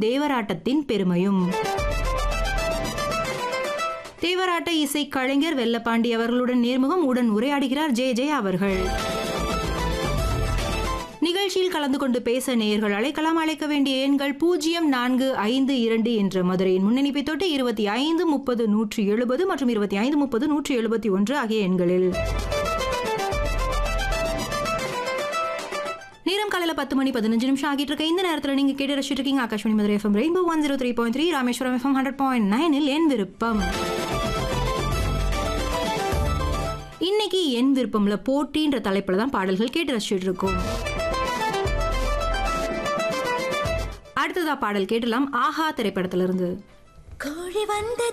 தேவராட்டத்தின் பெருமையும் தேவராட்ட இசை கலைஞர் வெல்லப்பாண்டி அவர்களுடன் நேர்முகம் உடன் உரையாடுகிறார் ஜே ஜே அவர்கள் நிகழ்ச்சியில் கலந்து கொண்டு பேச நேயர்கள் அழைக்கலாம் அழைக்க வேண்டிய எண்கள் பூஜ்ஜியம் நான்கு ஐந்து இரண்டு என்ற மதுரையின் முன்னணிப்பை தொட்டு இருபத்தி ஐந்து முப்பது நூற்றி எழுபது மற்றும் இருபத்தி ஐந்து முப்பது நூற்றி எழுபத்தி ஒன்று ஆகிய எண்களில் நேரம் காலையில் பத்து மணி பதினஞ்சு நிமிஷம் ஆகிட்டு இருக்க இந்த நேரத்தில் நீங்கள் கேட்டு ரசிச்சுட்டு இருக்கீங்க Akashvani Madurai FM rainbow one zero three point three Rameswaram FM hundred point நைனில் என் விருப்பம் இன்னைக்கு என் விருப்பம்ல போட்டின்ற தலைப்புல தான் பாடல்கள் கேட்டு ரசிச்சுட்டு இருக்கோம் அடுத்ததா பாடல் கேட்டலாம் ஆஹா திரைப்படத்திலிருந்து கோழி வந்தது